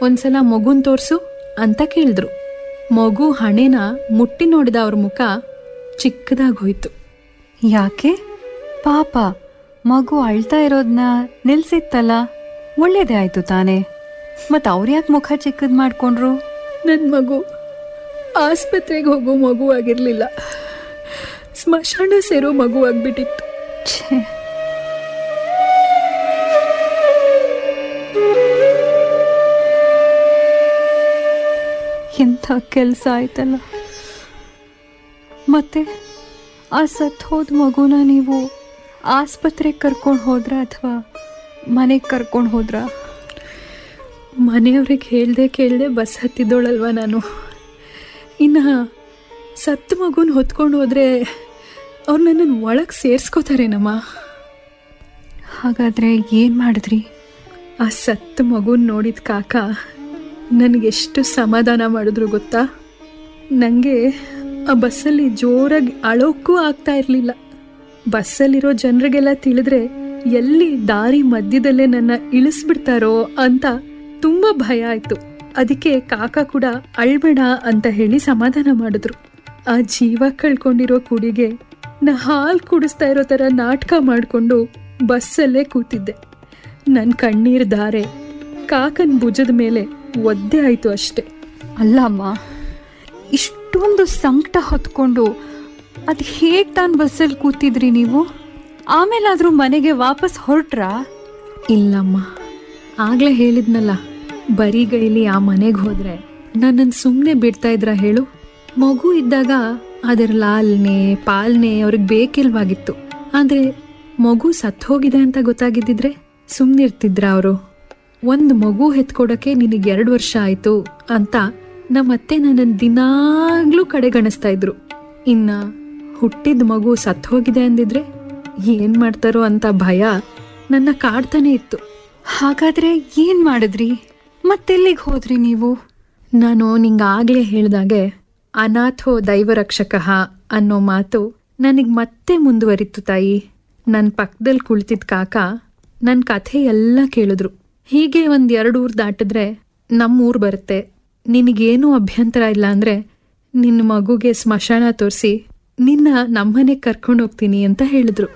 ಒಂದ್ಸಲ ಮಗುನ್ ತೋರ್ಸು ಅಂತ ಕೇಳಿದ್ರು ಮಗು ಹಣೆನ ಮುಟ್ಟಿ ನೋಡಿದ ಅವ್ರ ಮುಖ ಚಿಕ್ಕದಾಗಿ ಹೋಯ್ತು ಯಾಕೆ ಪಾಪ ಮಗು ಅಳ್ತಾ ಇರೋದನ್ನ ನಿಲ್ಸಿತ್ತಲ್ಲ ಒಳ್ಳೇದೇ ಆಯ್ತು ತಾನೇ ಮತ್ ಅವ್ರ ಯಾಕೆ ಮುಖ ಚಿಕ್ಕದ್ ಮಾಡ್ಕೊಂಡ್ರು ನನ್ನ ಮಗು ಆಸ್ಪತ್ರೆಗೆ ಹೋಗೋ ಮಗು ಆಗಿರ್ಲಿಲ್ಲ ಸ್ಮಶಾನ ಸೇರೋ ಮಗು ಆಗ್ಬಿಟ್ಟಿತ್ತು ಛೇ ಎಂಥ ಕೆಲಸ ಆಯ್ತಲ್ಲ ಮತ್ತೆ ಆ ಸತ್ ಹೋದ ಮಗುನ ನೀವು ಆಸ್ಪತ್ರೆಗೆ ಕರ್ಕೊಂಡು ಹೋದ್ರ ಅಥವಾ ಮನೆಗೆ ಕರ್ಕೊಂಡು ಹೋದ್ರಾ ಮನೆಯವ್ರಿಗೆ ಹೇಳ್ದೆ ಕೇಳ್ದೆ ಬಸ್ ಹತ್ತಿದ್ದೋಳಲ್ವ ನಾನು ಇನ್ನು ಸತ್ತು ಮಗುನ ಹೊತ್ಕೊಂಡು ಹೋದ್ರೆ ಅವ್ರು ನನ್ನನ್ನು ಒಳಗೆ ಸೇರಿಸ್ಕೋತಾರೇನಮ್ಮ ಹಾಗಾದ್ರೆ ಏನು ಮಾಡಿದ್ರಿ ಆ ಸತ್ತು ಮಗುನ ನೋಡಿದ ಕಾಕ ನನಗೆಷ್ಟು ಸಮಾಧಾನ ಮಾಡಿದ್ರು ಗೊತ್ತಾ ನನಗೆ ಆ ಬಸ್ಸಲ್ಲಿ ಜೋರಾಗಿ ಅಳೋಕ್ಕೂ ಆಗ್ತಾ ಇರಲಿಲ್ಲ ಬಸ್ಸಲ್ಲಿರೋ ಜನರಿಗೆಲ್ಲ ತಿಳಿದ್ರೆ ಎಲ್ಲಿ ದಾರಿ ಮಧ್ಯದಲ್ಲೇ ನನ್ನ ಇಳಿಸ್ಬಿಡ್ತಾರೋ ಅಂತ ತುಂಬ ಭಯ ಆಯಿತು ಅದಕ್ಕೆ ಕಾಕ ಕೂಡ ಅಳ್ಬೇಡ ಅಂತ ಹೇಳಿ ಸಮಾಧಾನ ಮಾಡಿದ್ರು ಆ ಜೀವ ಕಳ್ಕೊಂಡಿರೋ ಕುಡಿಗೆ ನಾ ಹಾಲು ಕುಡಿಸ್ತಾ ಇರೋ ಥರ ನಾಟಕ ಮಾಡಿಕೊಂಡು ಬಸ್ಸಲ್ಲೇ ಕೂತಿದ್ದೆ ನನ್ನ ಕಣ್ಣೀರ್ ಧಾರೆ ಕಾಕನ್ ಭುಜದ ಮೇಲೆ ಒದ್ದೆ ಆಯ್ತು ಅಷ್ಟೆ ಅಲ್ಲಮ್ಮ ಇಷ್ಟೊಂದು ಸಂಕಟ ಹೊತ್ಕೊಂಡು ಅದು ಹೇಗೆ ತಾನು ಬಸ್ಸಲ್ಲಿ ಕೂತಿದ್ರಿ ನೀವು ಆಮೇಲಾದ್ರೂ ಮನೆಗೆ ವಾಪಸ್ ಹೊರಟ್ರಾ ಇಲ್ಲಮ್ಮ ಆಗ್ಲೇ ಹೇಳಿದ್ನಲ್ಲ ಬರಿಗೈಲಿ ಆ ಮನೆಗೆ ಹೋದ್ರೆ ನನ್ನನ್ನು ಸುಮ್ಮನೆ ಬಿಡ್ತಾ ಇದ್ರ ಹೇಳು ಮಗು ಇದ್ದಾಗ ಅದರ ಲಾಲ್ನೆ ಪಾಲ್ನೆ ಅವ್ರಿಗೆ ಬೇಕಿಲ್ವಾಗಿತ್ತು ಆದ್ರೆ ಮಗು ಸತ್ ಹೋಗಿದೆ ಅಂತ ಗೊತ್ತಾಗಿದ್ದಿದ್ರೆ ಸುಮ್ಮನಿರ್ತಿದ್ರ ಅವರು ಒಂದು ಮಗು ಹೆತ್ಕೊಡಕ್ಕೆ ನಿನಗೆ ಎರಡು ವರ್ಷ ಆಯ್ತು ಅಂತ ನಮ್ಮತ್ತೆ ನನ್ನನ್ನು ದಿನಾಗ್ಲೂ ಕಡೆಗಣಿಸ್ತಾ ಇದ್ರು ಇನ್ನ ಹುಟ್ಟಿದ ಮಗು ಸತ್ ಹೋಗಿದೆ ಅಂದಿದ್ರೆ ಏನ್ ಮಾಡ್ತಾರೋ ಅಂತ ಭಯ ನನ್ನ ಕಾಡ್ತಾನೆ ಇತ್ತು ಹಾಗಾದ್ರೆ ಏನ್ ಮಾಡಿದ್ರಿ ಮತ್ತೆಲ್ಲಿಗೆ ಹೋದ್ರಿ ನೀವು ನಾನು ನಿಂಗಾಗ್ಲೇ ಹೇಳ್ದಾಗೆ ಅನಾಥೋ ದೈವರಕ್ಷಕ ಅನ್ನೋ ಮಾತು ನನಗೆ ಮತ್ತೆ ಮುಂದುವರಿತು ತಾಯಿ ನನ್ನ ಪಕ್ಕದಲ್ಲಿ ಕುಳಿತಿದ್ದ ಕಾಕ ನನ್ನ ಕಥೆ ಎಲ್ಲ ಕೇಳಿದ್ರು ಹೀಗೆ ಒಂದ್ ಎರಡು ಊರ್ ದಾಟಿದ್ರೆ ನಮ್ಮ ಊರ್ ಬರುತ್ತೆ ನಿನಗೇನೂ ಅಭ್ಯಂತರ ಇಲ್ಲ ಅಂದ್ರೆ ನಿನ್ನ ಮಗುಗೆ ಸ್ಮಶಾನ ತೋರಿಸಿ ನಿನ್ನ ನಮ್ಮನೆಗೆ ಕರ್ಕೊಂಡು ಹೋಗ್ತೀನಿ ಅಂತ ಹೇಳಿದ್ರು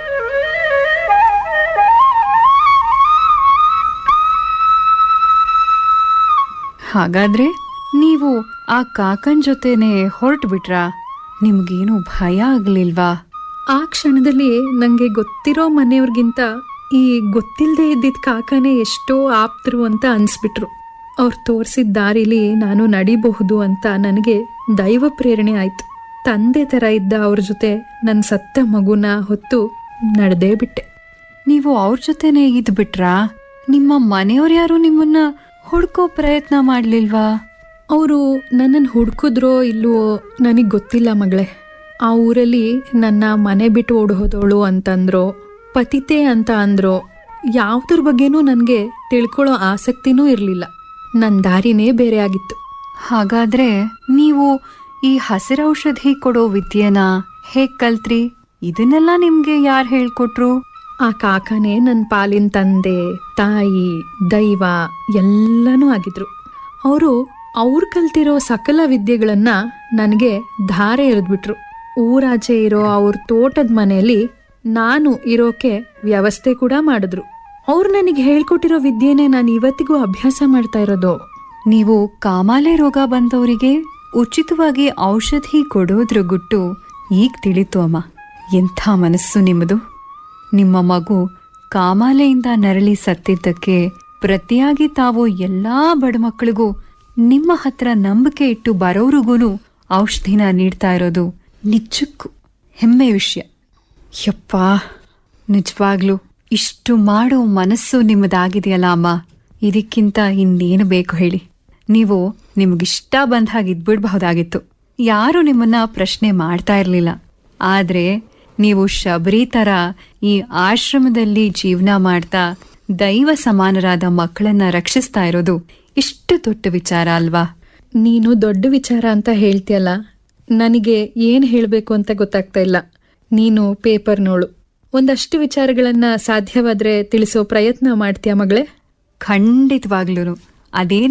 ಹಾಗಾದ್ರೆ ನೀವು ಆ ಕಾಕನ್ ಜೊತೆನೆ ಹೊರಟು ಬಿಟ್ರಾ ನಿಮ್ಗೇನು ಭಯ ಆಗ್ಲಿಲ್ವಾ ಆ ಕ್ಷಣದಲ್ಲಿ ನನಗೆ ಗೊತ್ತಿರೋ ಮನೆಯವ್ರಿಗಿಂತ ಈ ಗೊತ್ತಿಲ್ಲದೆ ಇದ್ದಿದ್ದ ಕಾಕನೇ ಎಷ್ಟೋ ಆಪ್ತರು ಅಂತ ಅನ್ಸ್ಬಿಟ್ರು ಅವ್ರು ತೋರಿಸಿದ ದಾರಿಲಿ ನಾನು ನಡಿಬಹುದು ಅಂತ ನನಗೆ ದೈವ ಪ್ರೇರಣೆ ಆಯ್ತು ತಂದೆ ಥರ ಇದ್ದ ಅವ್ರ ಜೊತೆ ನನ್ನ ಸತ್ತ ಮಗುನ ಹೊತ್ತು ನಡೆದೇ ಬಿಟ್ಟೆ ನೀವು ಅವ್ರ ಜೊತೆನೆ ಇದ್ ಬಿಟ್ರಾ ನಿಮ್ಮ ಮನೆಯವ್ರು ಯಾರು ನಿಮ್ಮನ್ನ ಹುಡ್ಕೋ ಪ್ರಯತ್ನ ಮಾಡ್ಲಿಲ್ವಾ ಅವರು ನನ್ನನ್ನು ಹುಡ್ಕಿದ್ರೋ ಇಲ್ವೋ ನನಗೆ ಗೊತ್ತಿಲ್ಲ ಮಗಳೇ ಆ ಊರಲ್ಲಿ ನನ್ನ ಮನೆ ಬಿಟ್ಟು ಓಡ್ ಹೋದವಳು ಅಂತಂದ್ರೋ ಪತಿತೆ ಅಂತ ಅಂದ್ರೋ ಯಾವುದ್ರ ಬಗ್ಗೆನೂ ನನಗೆ ತಿಳ್ಕೊಳ್ಳೋ ಆಸಕ್ತಿನೂ ಇರಲಿಲ್ಲ ನನ್ನ ದಾರಿನೇ ಬೇರೆ ಆಗಿತ್ತು ಹಾಗಾದ್ರೆ ನೀವು ಈ ಹಸಿರೌಷಧಿ ಕೊಡೋ ವಿದ್ಯೆನ ಹೇಗ್ ಕಲ್ತ್ರಿ ಇದನ್ನೆಲ್ಲ ನಿಮ್ಗೆ ಯಾರು ಹೇಳ್ಕೊಟ್ರು ಆ ಕಾಕನೇ ನನ್ನ ಪಾಲಿನ ತಂದೆ ತಾಯಿ ದೈವ ಎಲ್ಲನೂ ಆಗಿದ್ರು ಅವರು ಅವ್ರು ಕಲ್ತಿರೋ ಸಕಲ ವಿದ್ಯೆಗಳನ್ನ ನನಗೆ ಧಾರೆ ಎರೆದ್ಬಿಟ್ರು ಊರಾಚೆ ಇರೋ ಅವ್ರ ತೋಟದ ಮನೆಯಲ್ಲಿ ನಾನು ಇರೋಕೆ ವ್ಯವಸ್ಥೆ ಕೂಡ ಮಾಡಿದ್ರು ಅವ್ರು ನನಗೆ ಹೇಳ್ಕೊಟ್ಟಿರೋ ವಿದ್ಯೆನೇ ನಾನು ಇವತ್ತಿಗೂ ಅಭ್ಯಾಸ ಮಾಡ್ತಾ ಇರೋದು ನೀವು ಕಾಮಾಲೆ ರೋಗ ಬಂದವರಿಗೆ ಉಚಿತವಾಗಿ ಔಷಧಿ ಕೊಡೋದ್ರ ಗುಟ್ಟು ಈಗ ತಿಳಿತು ಅಮ್ಮ ಎಂಥ ಮನಸ್ಸು ನಿಮ್ಮದು ನಿಮ್ಮ ಮಗು ಕಾಮಾಲೆಯಿಂದ ನರಳಿ ಸತ್ತಿದ್ದಕ್ಕೆ ಪ್ರತಿಯಾಗಿ ತಾವು ಎಲ್ಲಾ ಬಡ ಮಕ್ಕಳಿಗೂ ನಿಮ್ಮ ಹತ್ರ ನಂಬಿಕೆ ಇಟ್ಟು ಬರೋರಿಗೂ ಔಷಧಿನ ನೀಡ್ತಾ ಇರೋದು ನಿಜಕ್ಕೂ ಹೆಮ್ಮೆ ವಿಷಯ ಯಪ್ಪ ನಿಜವಾಗ್ಲು ಇಷ್ಟು ಮಾಡೋ ಮನಸ್ಸು ನಿಮ್ಮದಾಗಿದೆಯಲ್ಲ ಅಮ್ಮ ಇದಕ್ಕಿಂತ ಇನ್ನೇನು ಬೇಕು ಹೇಳಿ ನೀವು ನಿಮ್ಗಿಷ್ಟ ಬಂದ ಹಾಗೆ ಇದ್ಬಿಡ್ಬಹುದಾಗಿತ್ತು ಯಾರು ನಿಮ್ಮನ್ನ ಪ್ರಶ್ನೆ ಮಾಡ್ತಾ ಇರ್ಲಿಲ್ಲ ಆದ್ರೆ ನೀವು ಶಬರಿ ತರ ಈ ಆಶ್ರಮದಲ್ಲಿ ಜೀವನ ಮಾಡ್ತಾ ದೈವ ಸಮಾನರಾದ ಮಕ್ಕಳನ್ನ ರಕ್ಷಿಸ್ತಾ ಇರೋದು ಇಷ್ಟು ದೊಡ್ಡ ವಿಚಾರ ಅಲ್ವಾ ನೀನು ದೊಡ್ಡ ವಿಚಾರ ಅಂತ ಹೇಳ್ತೀಯಲ್ಲ ನನಗೆ ಏನು ಹೇಳಬೇಕು ಅಂತ ಗೊತ್ತಾಗ್ತಾ ಇಲ್ಲ ನೀನು ಪೇಪರ್ನೋಳು ಒಂದಷ್ಟು ವಿಚಾರಗಳನ್ನ ಸಾಧ್ಯವಾದ್ರೆ ತಿಳಿಸೋ ಪ್ರಯತ್ನ ಮಾಡ್ತೀಯ ಮಗಳೇ ಖಂಡಿತವಾಗ್ಲೂ ಅದೇನು